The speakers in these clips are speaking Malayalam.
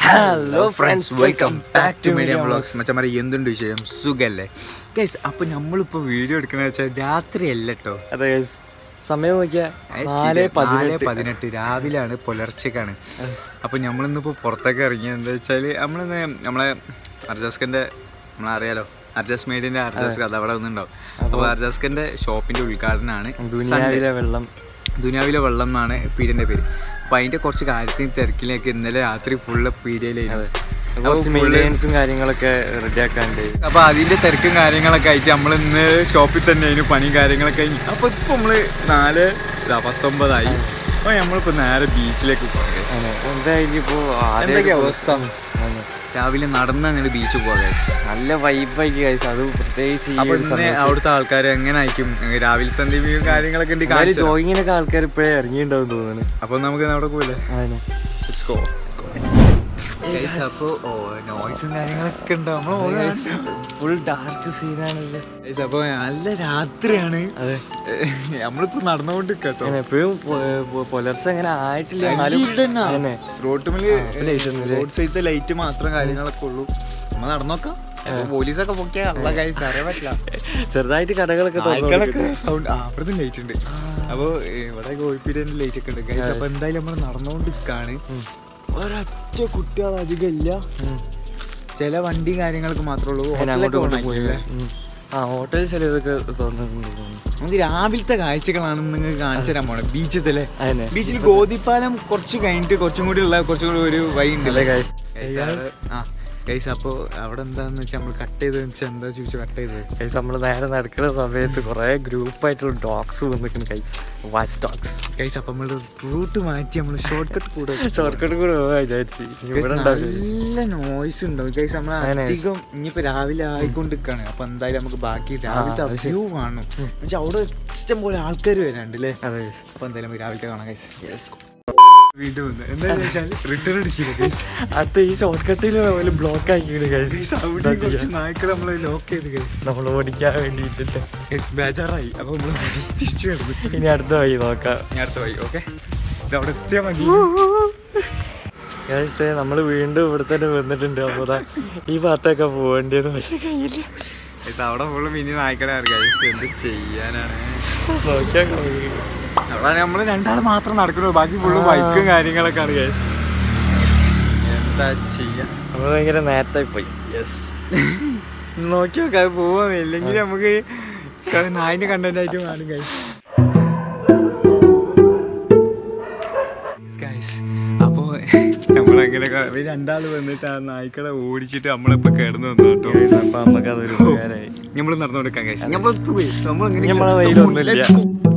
Hello friends welcome back to media vlogs vlogs മച്ചമാരെ എന്തുണ്ട് വിഷയം സുഖല്ലേ ഗൈസ് അപ്പൊ നമ്മളിപ്പോ വീഡിയോ എടുക്കണ വെച്ചാൽ രാത്രിയല്ല കേട്ടോ അതെ guys. സമയം നോക്കിയാ നാല് പതിനെട്ട് പതിനെട്ട് രാവിലാണ് പുലർച്ചക്കാണ് അപ്പൊ നമ്മളിന്നിപ്പോ പുറത്തേക്ക് ഇറങ്ങി എന്താ വെച്ചാല് നമ്മളിന്ന് നമ്മളെ അർജാസ്കന്റെ നമ്മളറിയാലോ അർജാസ് മേഡിന്റെ അർജാസ് കഥ അവിടെ ഒന്നുണ്ടാവും അപ്പൊ അർജാസ്കന്റെ ഷോപ്പിന്റെ ഉദ്ഘാടനമാണ് ദുനിയാവിലെ വെള്ളം ദുനിയാവിലെ വെള്ളം എന്നാണ് പീഡിയന്റെ പേര് അപ്പൊ അതിന്റെ കുറച്ച് കാര്യത്തിന് തിരക്കിലേക്ക് ഇന്നലെ രാത്രി ഫുള്ള് പീഡിയയിലായിരുന്നു അപ്പൊ കുറച്ച് full- മെയിൻ്റെനൻസും കാര്യങ്ങളൊക്കെ റെഡിയാക്കാണ്ട് അപ്പൊ അതിന്റെ തിരക്കും കാര്യങ്ങളൊക്കെ ആയിട്ട് നമ്മൾ ഇന്ന് ഷോപ്പിൽ തന്നെ അതിന് പണിയും കാര്യങ്ങളൊക്കെ കഴിഞ്ഞു അപ്പൊ ഇപ്പൊ നമ്മള് നാല് ഇതാ പത്തൊമ്പതായി അപ്പൊ നമ്മളിപ്പോ നേരെ ബീച്ചിലേക്ക് പോകാം ആണ്. എന്തായാലും ഇപ്പോ എന്തൊക്കെയാ ആദ്യം അവസ്ഥ രാവിലെ നടന്ന് അങ്ങനെ ബീച്ചിൽ പോകാം നല്ല വൈബാക്കി കഴിച്ചു അത് പ്രത്യേകിച്ച് ഈ അപ്പൊ ഒരു ഇന്ന് സമയത്ത്. അവിടുത്തെ ആൾക്കാർ എങ്ങനെ ആയിരിക്കും രാവിലത്തെ എന്തെങ്കിലും കാര്യങ്ങളൊക്കെ ഉണ്ട് എന്നാലും കാണിച്ചു തരാം. ജോഗിങ്ങിനൊക്കെ ആൾക്കാർ ഇപ്പോഴേ ഇറങ്ങിയിട്ടുണ്ടാവും തോന്നുന്നു അപ്പൊ നമുക്ക് അവിടെ പോയില്ലേ അതിന് Let's go. Guys, അപ്പൊ നോയ്സും കാര്യങ്ങളൊക്കെ ഉണ്ട് നമ്മള് ഫുൾ ഡാർക്ക് സീനാണല്ലേ Guys, അപ്പൊ നല്ല രാത്രിയാണ് അതെ നമ്മളിപ്പോ നടന്നുകൊണ്ട് കേട്ടോ അങ്ങനെ എപ്പോഴും പുലർച്ചെ അങ്ങനെ ആയിട്ടില്ല നല്ല ഇരുട്ടന്നെ. അതന്നെ. റോട്ടുമില് light ഒന്നുമില്ലേ? റോഡ് സൈഡത്തെ ലൈറ്റ് മാത്രം കാര്യങ്ങളൊക്കെ ഉള്ളൂ നമ്മ നടന്നോക്കാം പോലീസൊക്കെ പൊക്കിയാ അല്ല കൈസ് അറിയാൻ പറ്റില്ല ചെറുതായിട്ട് കടകളൊക്കെ തുറന്നു ആൾക്കാരൊക്കെ സൗണ്ട് ആ അപ്പുറത്തും ലൈറ്റ് ഉണ്ട് അപ്പൊ ഇവിടെ കോഴിപ്പീടിന്റെ ലൈറ്റ് ഒക്കെ ഉണ്ട് ഗൈസ് അപ്പൊ എന്തായാലും നമ്മൾ നടന്നുകൊണ്ടിരിക്കാണ് ഒരൊറ്റ കുട്ടികൾ അധികം ഇല്ല ഉം. ചില വണ്ടി കാര്യങ്ങൾക്ക് മാത്രമേ ഉള്ളൂ അങ്ങനെ ഹോട്ടലൊക്കെ അങ്ങോട്ട് on പോയി ആക്കിയില്ലേ? ആ ഹോട്ടൽ ചിലതൊക്കെ തുറന്നിട്ടുണ്ട് തോന്നുന്നു. നമുക്ക് രാവിലത്തെ കാഴ്ചകളാണ് നിങ്ങൾക്ക് കാണിച്ചു തരാൻ പോണേ ബീച്ചത്തിലെ അതന്നെ ബീച്ചിൽ ഗോതിപ്പാലം കുറച്ച് കഴിഞ്ഞിട്ട് കുറച്ചും കൂടി ഉള്ള കുറച്ചും കൂടി ഒരു വഴി ഉണ്ട് അല്ലേ guys? Guys, അവിടെ- ആ ഗൈസ് അപ്പൊ അവിടെ എന്താന്ന് വെച്ചാൽ നമ്മൾ കട്ട് ചെയ്ത് വെച്ചാൽ എന്താ ചോദിച്ചു കട്ട് ചെയ്തത് കൈസ് നമ്മൾ നേരെ നടക്കുന്ന സമയത്ത് കുറെ ഗ്രൂപ്പായിട്ടുള്ള ഡോഗ്സ് വന്നിരിക്കുന്നു കൈസ് വാച്ച് ഡോഗ്സ് ഗൈസ് അപ്പൊ നമ്മൾ റൂട്ട് മാറ്റി നമ്മൾ ഷോർട്ട് കട്ട് കൂടെ ഷോർട്ട് കട്ട് കൂടെ പോകാൻ വിചാരിച്ചു ഇനി Guys, ഇവിടെ ഉണ്ടാവില്ല നല്ല നോയ്സ് ഉണ്ടാവും ഗൈസ് നമ്മൾ അങ്ങനെ. അധികം ഇനിയിപ്പോ രാവിലെ ആയിക്കൊണ്ടിരിക്കാണ് അപ്പൊ എന്തായാലും നമുക്ക് ബാക്കി രാവിലത്തെ അത് ശരി. വ്യൂ കാണും എന്നുവെച്ചാൽ അവിടെ ഇഷ്ടം പോലെ ആൾക്കാർ വരാണ്ട് അല്ലേ അതെ guys. അപ്പൊ എന്തായാലും നമുക്ക് രാവിലത്തെ കാണാം ഗൈസ് വീണ്ടും വന്ന് എന്താന്ന് വെച്ചാൽ റിട്ടേൺ അടിച്ചില്ല ഗൈസ് അടുത്ത ഈ ഷോർട്ട് കട്ടിൽ പോലും ബ്ലോക്ക് ആക്കിയിട്ട് കൈസ് ഗൈസ് അവിടെ കുറച്ച് നായ്ക്കൾ നമ്മളെ ലോക്ക് ചെയ്ത് ഗൈസ് നമ്മൾ ഓടിക്കാൻ വേണ്ടിയിട്ടിട്ട് ഗൈസ് ബേജാറായി അപ്പൊ നമ്മൾ തിരിച്ചു കിടന്നു ഇനി അടുത്ത വഴി നോക്കാം ഞാൻ അടുത്ത വഴി ഓക്കെ ഇത് അവിടെ എത്തിയാൽ മതി ഗൈസ് നമ്മൾ വീണ്ടും ഇവിടെ തന്നെ വന്നിട്ടുണ്ട് അപ്പോൾ ദാ ഈ ഭാഗത്തൊക്കെ പോകേണ്ടത് പക്ഷെ കയ്യില്ല ഗൈസ് അവിടെ ഫുള്ള് മിനി നായ്ക്കളാണ് ഗൈസ് എന്ത് ചെയ്യാനാണ് നോക്കിയാൽ കഴിയും. അവിടെ നമ്മൾ രണ്ടാൾ മാത്രം നടക്കുന്നു ബാക്കി ഫുള്ള് ബൈക്കും കാര്യങ്ങളൊക്കെ ആണ് ഗൈസ് എന്താ ചെയ്യാ നമ്മൾ ഭയങ്കര നേരത്തെ പോയി യെസ് നോക്കി നോക്കാം പോവാന്ന് ഇല്ലെങ്കിൽ നമുക്ക് ക- നായിന്റെ കണ്ടന്റ് ആയിട്ട് മാറും ഗൈസ് അപ്പോ നമ്മളങ്ങനെ ക- ഇവര് രണ്ടാള് വന്നിട്ട് ആ നായ്ക്കളെ ഓടിച്ചിട്ട് നമ്മളിപ്പോ കിടന്നു വന്നു കേട്ടോ അപ്പൊ നമുക്ക് അതൊരു ഉപകാരമായി നമ്മൾ നടന്നുകൊടുക്കാൻ കഴിച്ചു നമ്മൾ നമ്മളിങ്ങനെ നമ്മളെ വഴിയിലൊന്നുമില്ല.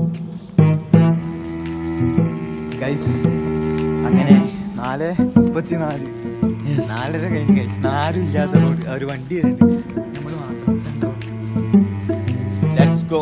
ഗൈസ് അങ്ങനെ നാല് മുപ്പത്തിനാല് നാലര കഴിഞ്ഞ് കഴിച്ചു ആരും ഇല്ലാത്ത റോഡ് ഒരു വണ്ടി വരുന്നുണ്ട് നമ്മൾ മാത്രം ലെറ്റ്സ് ഗോ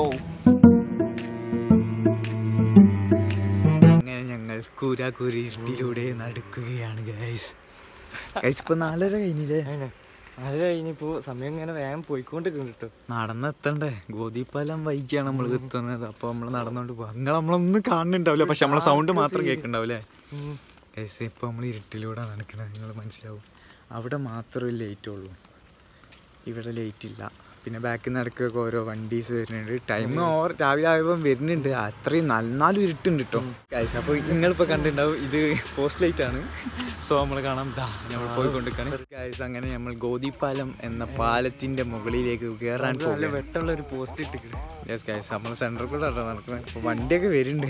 അങ്ങനെ ഞങ്ങൾ കൂരാക്കൂരിട്ടിലൂടെ നടക്കുകയാണ് ഗൈസ് ഗൈസ് ഇപ്പൊ നാലര കഴിഞ്ഞില്ലേ അങ്ങനെ അത് കഴിഞ്ഞിപ്പോ സമയം ഇങ്ങനെ വേഗം പോയിക്കൊണ്ടിരിക്കുന്നു കേട്ടോ നടന്നെത്തണ്ടേ ഗോതിപ്പാലം വൈകിയാണ് നമ്മൾ എത്തുന്നത് അപ്പൊ നമ്മൾ നടന്നോണ്ട് പോവാ നിങ്ങൾ നമ്മളൊന്നും കാണുന്നുണ്ടാവില്ല പക്ഷെ നമ്മളെ സൗണ്ട് മാത്രം കേൾക്കുന്നുണ്ടാവില്ലേ ഗൈസ് ഇപ്പൊ നമ്മൾ ഇരുട്ടിലൂടെ നടക്കണത് നിങ്ങൾ മനസ്സിലാവും അവിടെ മാത്രമേ ലൈറ്റ് ഉള്ളൂ ഇവിടെ ലൈറ്റ് ഇല്ല പിന്നെ ബാക്കിൽ നിന്ന് ഇടയ്ക്കൊക്കെ ഓരോ വണ്ടീസ് വരുന്നുണ്ട് ടൈം ഓവർ രാവിലെ ആയപ്പോൾ വരുന്നുണ്ട് അത്രയും നന്നാലും ഇരുട്ടുണ്ട് കേട്ടോ ഗൈസ് അപ്പോൾ നിങ്ങളിപ്പോൾ കണ്ടിട്ടുണ്ടാവും ഇത് പോസ്റ്റ് ലൈറ്റ് ആണ് സോ നമ്മൾ കാണാം ദാ നമ്മൾ പോയിക്കൊണ്ടിരിക്കുകയാണ് ഗൈസ് അങ്ങനെ നമ്മൾ ഗോതിപ്പാലം എന്ന പാലത്തിന്റെ മുകളിലേക്ക് കയറാൻ നല്ല പോകും വെട്ടമുള്ള ഒരു പോസ്റ്റ് ഇട്ടിട്ട് യെസ് ഗൈസ് നമ്മൾ സെൻറ്ററിൽ കൂടെ ആട്ടോ നടക്കുന്നത് അപ്പോൾ വണ്ടിയൊക്കെ വരുന്നുണ്ട്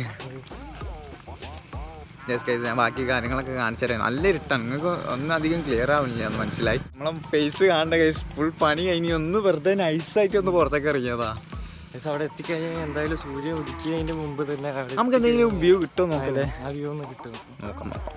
യെസ് ഗൈസ് ഞാൻ ബാക്കി കാര്യങ്ങളൊക്കെ കാണിച്ചു തരാം നല്ല ഇരുട്ടാണ് നിങ്ങൾക്ക് ഒന്നും അധികം ക്ലിയർ ആവുന്നില്ല എന്ന് മനസ്സിലായി നമ്മളെ ഫേസ് കാണേണ്ട ഗൈസ് ഫുൾ പണി കഴിഞ്ഞ് ഒന്ന് വെറുതെ നൈസായിട്ട് ഒന്ന് പുറത്തേക്ക് ഇറങ്ങിയതാ പക്ഷെ അവിടെ എത്തിക്കഴിഞ്ഞാൽ എന്തായാലും സൂര്യൻ ഉദിക്കുന്നതിന്റെ മുമ്പ് തന്നെ അവിടെ നമുക്ക് എന്തെങ്കിലും വ്യൂ കിട്ടുമോ നോക്കല്ലേ ആ വ്യൂ ഒന്ന് കിട്ടും നോക്കാം നോക്കാം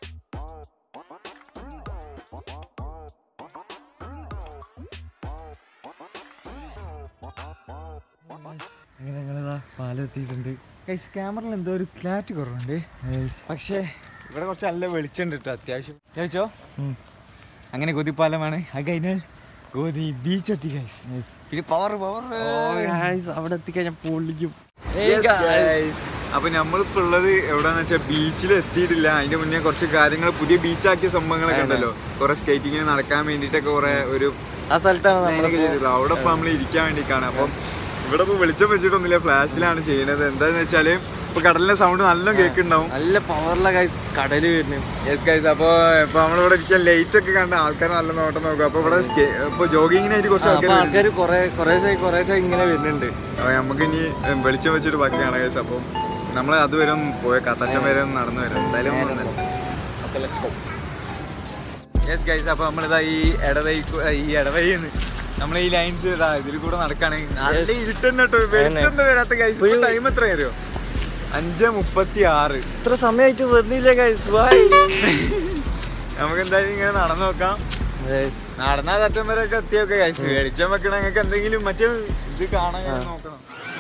അങ്ങനെ ഞങ്ങളിതാ പാലം എത്തിയിട്ടുണ്ട് ഗൈസ് ക്യാമറയിൽ എന്തോ ഒരു ക്ലാരിറ്റി കുറവുണ്ട് പക്ഷേ ഇവിടെ കുറച്ച് നല്ല വെളിച്ചമുണ്ട് കേട്ടോ അത്യാവശ്യം ചോദിച്ചോ ഉം. അങ്ങനെ ഗോതിപ്പാലമാണ് അത് കഴിഞ്ഞാൽ ഗോതി ബീച്ച് എത്തി ഗൈസ് പിന്നെ പവർ പവർ Oh, guys, അവിടെ എത്തിക്കഴിഞ്ഞാൽ പൊള്ളിക്കും Yes, guys. അപ്പൊ നമ്മളിപ്പോ ഉള്ളത് എവിടെന്ന് വെച്ചാൽ ബീച്ചിൽ എത്തിയിട്ടില്ല അതിന്റെ മുന്നേ കുറച്ച് കാര്യങ്ങൾ പുതിയ ബീച്ചാക്കിയ സംഭവങ്ങളൊക്കെ ഉണ്ടല്ലോ കുറെ സ്കേറ്റിങ്ങിന് നടക്കാൻ വേണ്ടിട്ടൊക്കെ കുറെ ഒരു ആ സ്ഥലത്താണ് നമ്മൾ പ്ലാനിങ് ചെയ്തിട്ടുള്ളത് അവിടെ ഇപ്പൊ നമ്മൾ ഇരിക്കാൻ വേണ്ടിക്കാണ് അപ്പം ഇവിടെ ഇപ്പൊ വെളിച്ചം വെച്ചിട്ടൊന്നുമില്ല ഫ്ലാഷിലാണ് ചെയ്യുന്നത് എന്താന്ന് വെച്ചാല് ഇപ്പൊ കടലിന്റെ സൗണ്ട് നല്ല കേൾക്കുന്നുണ്ടാവും നല്ല പവറുള്ള ഗൈസ് കടല് വരുന്നത് യെസ് ഗൈസ് അപ്പൊ ഇപ്പൊ നമ്മളിവിടെ ഇരിക്കാൻ ലൈറ്റ് ഒക്കെ കണ്ട ആൾക്കാർ നല്ല നോട്ടം നോക്കും അപ്പൊ ഇവിടെ സ്കേ- ഇപ്പൊ ജോഗിങ്ങിനായിട്ട് കുറച്ച് അപ്പൊ ആൾക്കാർ ആൾക്കാർ കൊറേ കൊറേ കൊറേ ഇങ്ങനെ വരുന്നുണ്ട് അപ്പൊ നമുക്ക് ഇനി വെളിച്ചം വെച്ചിട്ട് ബാക്കിയാണ് ഗൈസ് അപ്പം നമ്മൾ അതുവരെ ഒന്ന് പോയേക്കാം തറ്റം വരെ ഒന്ന് നടന്നു വരാം എന്തായാലും അപ്പൊ let's go. യെസ് ഗൈസ് അപ്പൊ നമ്മളിതാ ഈ ഇടവൈ ഈ ഇടവൈന്ന് നമ്മൾ ഈ ലൈൻസ് ഇതാ ഇതിൽ കൂടെ നടക്കാണ് നല്ല Yes. ഇരുട്ടന്നെ കേട്ടോ വെളിച്ചം വരാത്ത ഗൈസ് ഒരു- ടൈം എത്ര അറിയോ അഞ്ച് മുപ്പത്തി ആറ് ഇത്ര സമയമായിട്ട് വന്നില്ല ഗൈസ് ബൈ നമുക്ക് എന്തായാലും ഇങ്ങനെ നടന്നു നോക്കാം നടന്നാ തറ്റം വരെ ഒക്കെ എത്തിയൊക്കെ ഗൈസ് വെളിച്ചം വെക്കണ ഞങ്ങൾക്ക് എന്തെങ്കിലും മറ്റേ ഇത് കാണാൻ ആ. നോക്കണം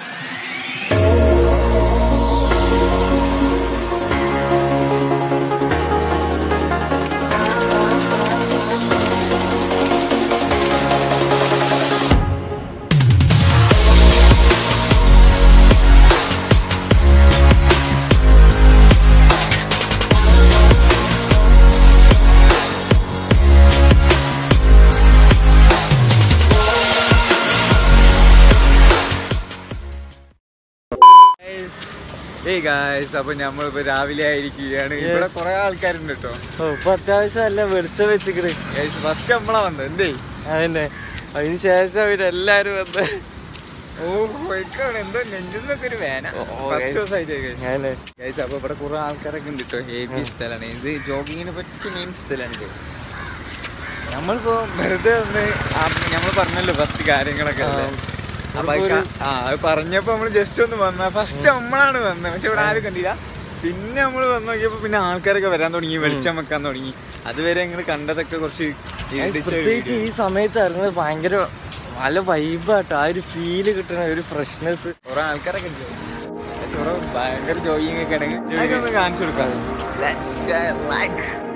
ഏയ് ഗായ്സ് അപ്പൊ നമ്മളിപ്പോ രാവിലെ ആയിരിക്കുകയാണ് ഇവിടെ Yes. കുറെ ആൾക്കാരുണ്ട് കേട്ടോ ഇപ്പൊ അത്യാവശ്യം അല്ല വെളിച്ചം വെച്ചിക്കണ് ഗൈസ് ഫസ്റ്റ് നമ്മളാ വന്നത് എന്തേ അതന്നെ അതിന് ശേഷം അവരെല്ലാരും വന്ന് ഓ പോയിക്കാണ് എന്തോ നെഞ്ചിന്നൊക്കെ ഒരു വേന ഓ, ഓ, ഫസ്റ്റ് guys. ദിവസമായിട്ട് ഗൈസ് അതന്നെ ഗൈസ് അപ്പൊ ഇവിടെ കുറെ ആൾക്കാരൊക്കെ ഉണ്ട് കേട്ടോ ഹെവി സ്ഥലമാണ് ഇത് ജോഗിങ്ങിന് പറ്റിയ മെയിൻ സ്ഥലമാണ് ഗൈസ് നമ്മളിപ്പോ വെറുതെ ഒന്ന് നമ്മൾ പറഞ്ഞല്ലോ ഫസ്റ്റ് കാര്യങ്ങളൊക്കെ അല്ലേ? ആ. അപ്പൊ അത് ക- ആ അത് പറഞ്ഞപ്പോ നമ്മള് ജസ്റ്റ് ഒന്ന് വന്ന ഫസ്റ്റ് നമ്മളാണ് വന്നത് പക്ഷെ ഇവിടെ ആരും കണ്ടില്ല പിന്നെ നമ്മൾ വന്ന് നോക്കിയപ്പോ പിന്നെ ആൾക്കാരൊക്കെ വരാൻ തുടങ്ങി വെളിച്ചം വെക്കാൻ തുടങ്ങി അതുവരെ നിങ്ങൾ കണ്ടതൊക്കെ കുറച്ച് Guys, ഇടിച്ച പ്രത്യേകിച്ച് വീഡിയോ. ഈ സമയത്ത് ഇറങ്ങുന്നത് ഭയങ്കര നല്ല വൈബാട്ടോ ആ ഒരു ഫീല് കിട്ടണ ഒരു ഫ്രഷ്നെസ് കുറെ ആൾക്കാരൊക്കെ ഉണ്ട് പക്ഷെ ഇവിടെ ഭയങ്കര ജോയിങ് ഒക്കെ ആണെങ്കിൽ അതൊക്കെ ഒന്ന് കാണിച്ചു കൊടുക്കാം Let's get like.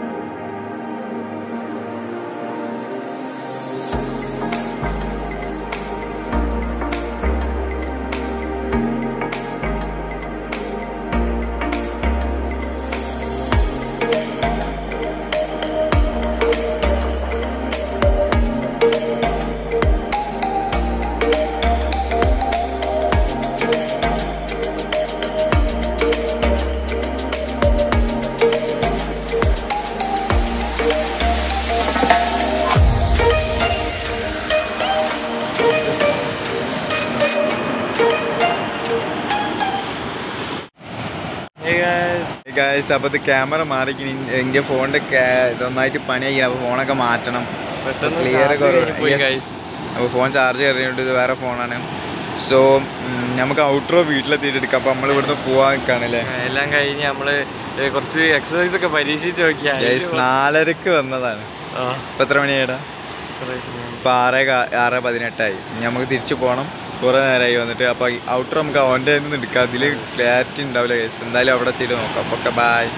ഗായ്സ് അപ്പോൾ ഇത് ക്യാമറ മാറിക്കിനി എൻ്റെ ഫോണിൻ്റെ ഇതൊന്നായിട്ട് പണിയായി അപ്പോൾ ഫോണൊക്കെ മാറ്റണം പെട്ടെന്ന് ക്ലിയർ charge കഴിഞ്ഞ് പോയി guys. അപ്പോൾ ഫോൺ ചാർജ് കയറിയുണ്ട് ഇത് വേറെ ഫോണാണ് സോ നമുക്ക് ഔട്ട്രോ വീട്ടിലെത്തിയിട്ട് എടുക്കാം അപ്പോൾ നമ്മൾ ഇവിടുന്ന് പോവാൻ നിൽക്കുകയാണല്ലേ എല്ലാം കഴിഞ്ഞ് നമ്മള് ഏ, കുറച്ച് എക്സസൈസ് ഒക്കെ പരീക്ഷിച്ച് നോക്കിയാ ഗൈസ് നാലരക്ക് വന്നതാണ് ഇപ്പം എത്ര മണിയായിടാ ഇപ്പം ആറ് കാ- ആറ് പതിനെട്ടായി ഇനി നമുക്ക് തിരിച്ചു പോകണം കുറേ നേരമായി വന്നിട്ട് അപ്പോൾ ഔട്ടർ നമുക്ക് അവൻ്റെ നിന്ന് എടുക്കാം അതിൽ ക്ലാരിറ്റി ഉണ്ടാവില്ല ഗൈസ് എന്തായാലും അവിടെ എത്തിയിട്ട് നോക്കാം അപ്പോൾ ഓക്കെ ബായ്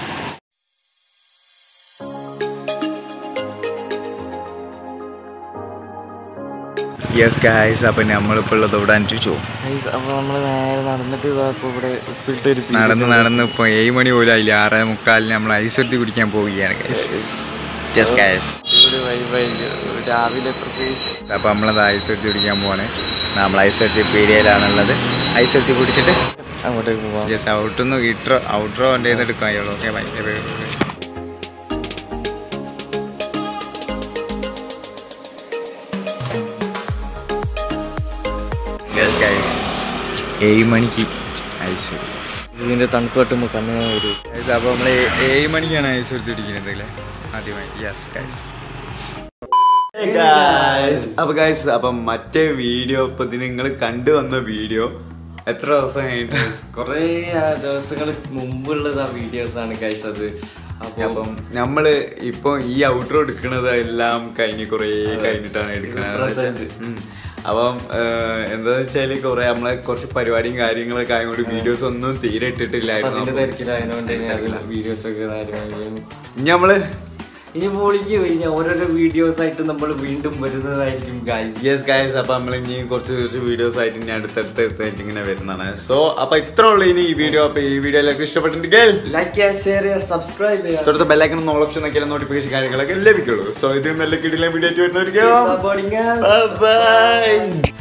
യെസ് ഗായ്സ് അപ്പം നമ്മളിപ്പോൾ ഉള്ളത് ഇവിടെ അഞ്ചു അപ്പൊ നമ്മള് നേരെ നടന്നിട്ട് ഇതാ ഇപ്പൊ ഇവിടെ ഉപ്പിട്ടൊരു പീ- നടന്ന് നടന്ന് ഇപ്പോൾ ഏഴ് മണി പോലും ആയില്ല ആറേ മുക്കാലിന് നമ്മൾ ഐശ്വര്യ കുടിക്കാൻ പോവുകയാണ് ഗൈസ് യെസ് ഗായ്സ് ഇവിടെ വൈബായിരിക്കും രാവിലെ പ്രത്യേകിച്ച് അപ്പോൾ നമ്മളത് ഐശ്വര്യ കുടിക്കാൻ പോവാണ് നമ്മൾ ഐശ്വര്യ പീരിയയിലാണുള്ളത് ഐശ്വര്യ കുടിച്ചിട്ട് അങ്ങോട്ടേക്ക് പോവാം ജസ്റ്റ് ഔട്ടൊന്ന് ഇട്രോ ഔട്ട്രോ എൻ്റെ കയ്യിൽ നിന്ന് എടുക്കാൻ കഴിയുള്ളൂ ഓക്കെ ബൈ ഏഴ് മണിക്ക് ഐശ്വര്യ ഇതിന്റെ തണുപ്പ് തട്ടുമ്പോ കണ്ണു വരും അപ്പോൾ നമ്മൾ ഏഴ് മണിക്കാണ് ഐശ്വര്യ കുടിക്കുന്നത് അല്ലേ ആദ്യമായി യെസ് ഗൈസ് അപ്പൊ ഗൈസ് അപ്പം മറ്റേ വീഡിയോ ഇപ്പൊ ഇത് നിങ്ങൾ കണ്ടു വന്ന വീഡിയോ എത്ര ദിവസം കഴിഞ്ഞിട്ട് കൊറേ ദിവസങ്ങൾ മുമ്പുള്ളത് ആ വീഡിയോസ് ആണ് ഗൈസ് അത് അപ്പൊ അപ്പം നമ്മള് ഇപ്പൊ ഈ ഔട്ട്രോ എടുക്കുന്നത് എല്ലാം കഴിഞ്ഞ് കുറേ കഴിഞ്ഞിട്ടാണ് എടുക്കുന്നത് Present. ഉം. അപ്പം ഏഹ്, എന്താന്ന് വെച്ചാല് കുറെ നമ്മളെ കുറച്ച് പരിപാടിയും കാര്യങ്ങളൊക്കെ ആയതുകൊണ്ട് വീഡിയോസ് ഒന്നും തീരെ അതിന്റെ ഇട്ടിട്ടില്ലായിരുന്നു തിരക്കിലായതുകൊണ്ട് വീഡിയോസ് ഒക്കെ കാര്യമായി ഇനി നമ്മള് ഇനി പൊളിക്കും ഇനി ഓരോരോ വീഡിയോസ് ആയിട്ട് നമ്മൾ വീണ്ടും വരുന്നതായിരിക്കും ഗൈസ് യെസ് ഗൈസ് അപ്പൊ നമ്മൾ ഇനി കുറച്ച് കുറച്ച് വീഡിയോസ് ആയിട്ട് ഇനി അടുത്തടുത്ത് അടുത്തായിട്ട് ഇങ്ങനെ വരുന്നതാണ് സോ അപ്പൊ ഇത്ര ഉള്ളു ഇനി ഈ വീഡിയോ അപ്പൊ ഈ വീഡിയോ എല്ലാവർക്കും ഇഷ്ടപ്പെട്ടിട്ടുണ്ടെങ്കിൽ ലൈക്ക് ചെയ്യുക ഷെയർ ചെയ്യുക സബ്സ്ക്രൈബ് ചെയ്യുക തൊട്ടടുത്ത ബെല്ലൈക്കൺ എന്നുള്ള ഓപ്ഷൻ നോക്കിയാൽ നോട്ടിഫിക്കേഷൻ കാര്യങ്ങളൊക്കെ ലഭിക്കുള്ളൂ സോ ഇത് നല്ല കിടിലൻ വീഡിയോ ആയിട്ട് വരുന്നവർക്ക് Keep supporting us. ബൈ